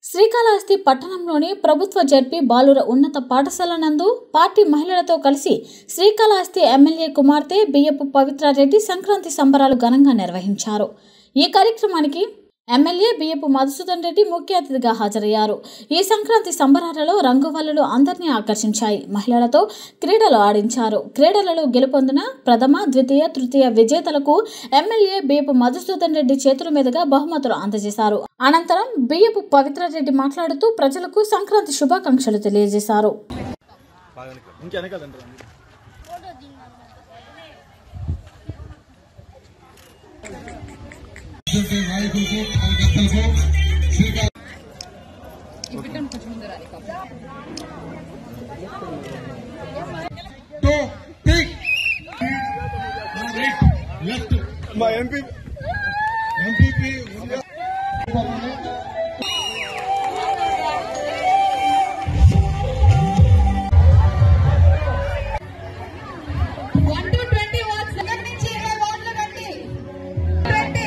శ్రీకాళహస్తి పట్టణంలోని ప్రభుత్వ జడ్పీ బాలుర ఉన్నత పాఠశాల నందు పార్టీ మహిళలతో కలిసి శ్రీకాళహస్తి ఎమ్మెల్యే కుమార్తె బియ్యపు పవిత్రారెడ్డి సంక్రాంతి సంబరాలు ఘనంగా నిర్వహించారు ఈ కార్యక్రమానికి ఎమ్మెల్యే బియ్యపు మధుసూదన్ రెడ్డి ముఖ్య అతిథిగా హాజరయ్యారు ఈ సంక్రాంతి సంబరాలలో రంగువల్లులు అందరినీ ఆకర్షించాయి మహిళలతో క్రీడలు ఆడించారు క్రీడలలో గెలుపొందిన ప్రథమ ద్వితీయ తృతీయ విజేతలకు ఎమ్మెల్యే బియ్యపు మధుసూదన్ రెడ్డి చేతుల మీదుగా బహుమతులు అందజేశారు అనంతరం బియ్యపు పవిత్రారెడ్డి మాట్లాడుతూ ప్రజలకు సంక్రాంతి శుభాకాంక్షలు తెలియజేశారు ఇంకా వెనకాలండి నాయకులకు కార్యకర్తలకు శ్రీకాళ టూ త్రీ లెఫ్ట్ మా MP MPP one two twenty watts ఇక్కడి నుంచి ఇరవై వాట్లు పెట్టి ట్వంటీ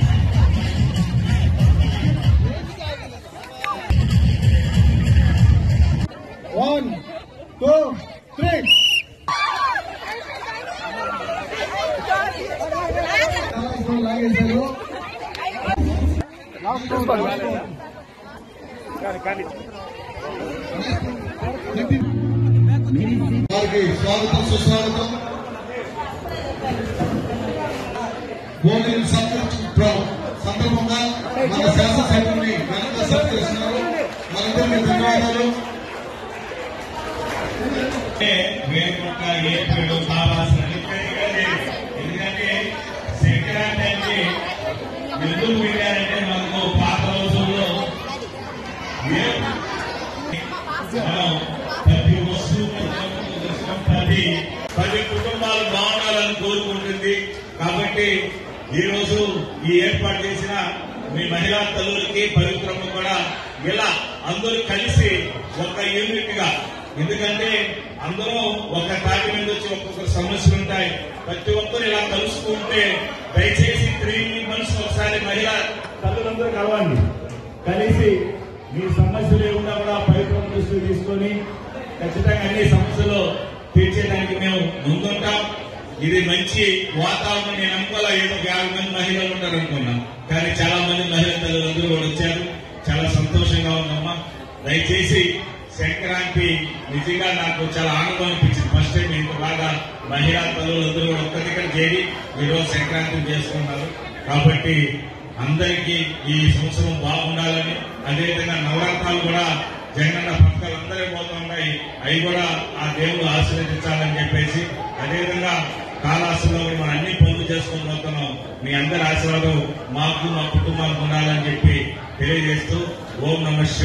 వన్ టూ త్రీ లాగేశారు వారికి స్వాగతం సుస్వాగతం భోజనం సందర్భంగా మన శాసనసభ్యుల్ని ఘనంగా సత్కరిస్తున్నారు మనందరికీ ధన్యవాదాలు వేరొక ఏర్పడు కావాల్సిన ఎందుకంటే సంక్రాంతి అంటే ఎందుకు వెళ్ళారంటే మనకు పాత రోజుల్లో ఏ- మనం ప్రతి వస్తువు ప్రతి పది కుటుంబాలు బాగుండాలని కోరుకుంటుంది కాబట్టి ఈ రోజు ఈ ఏర్పాటు చేసిన మీ మహిళా తల్లులకి పవిత్రము కూడా ఇలా అందరూ కలిసి ఒక యూనిట్ గా ఎందుకంటే అందరూ ఒక తాటి మీద వచ్చి ఒక్కొక్క సమస్యలు ఉంటాయి ప్రతి ఒక్కరు ఇలా కలుసుకుంటే దయచేసి త్రీ మంత్స్ ఒకసారి మహిళా తల్లులందరూ కలవండి కలిసి మీ సమస్యలు ఏమున్నా కూడా పవిత్రం దృష్టి తీసుకొని ఖచ్చితంగా అన్ని సమస్యలు తీర్చేదానికి మేము ముందుంటాం ఇది మంచి వాతావరణం నేను అనుకోలే ఏదో ఒక యాభై మంది మహిళలు ఉంటారు అనుకున్నాం కానీ చాలా మంది మహిళా తల్లులందరూ కూడా వచ్చారు చాలా సంతోషంగా ఉందమ్మా దయచేసి సంక్రాంతి నిజంగా నాకు చాలా ఆనందం అనిపించింది ఫస్ట్ టైం ఇంత బాగా మహిళా తల్లులందరూ కూడా ఒక్క దగ్గర చేరి ఈరోజు సంక్రాంతి చేసుకున్నారు కాబట్టి అందరికీ ఈ సంవత్సరం బాగుండాలని అదేవిధంగా నవరాత్రాలు కూడా జగనన్న పథకాలు అందరూ పోతూ ఉన్నాయి అవి కూడా ఆ దేవుడు ఆశీర్వదించాలని చెప్పేసి అదేవిధంగా కాలాసులో మనం అన్ని పనులు చేసుకొని పోతున్నాం మీ అందరి ఆశీర్వాదం మాకు మా కుటుంబాలకు ఉండాలని చెప్పి తెలియజేస్తూ ఓం నమ శివాయ.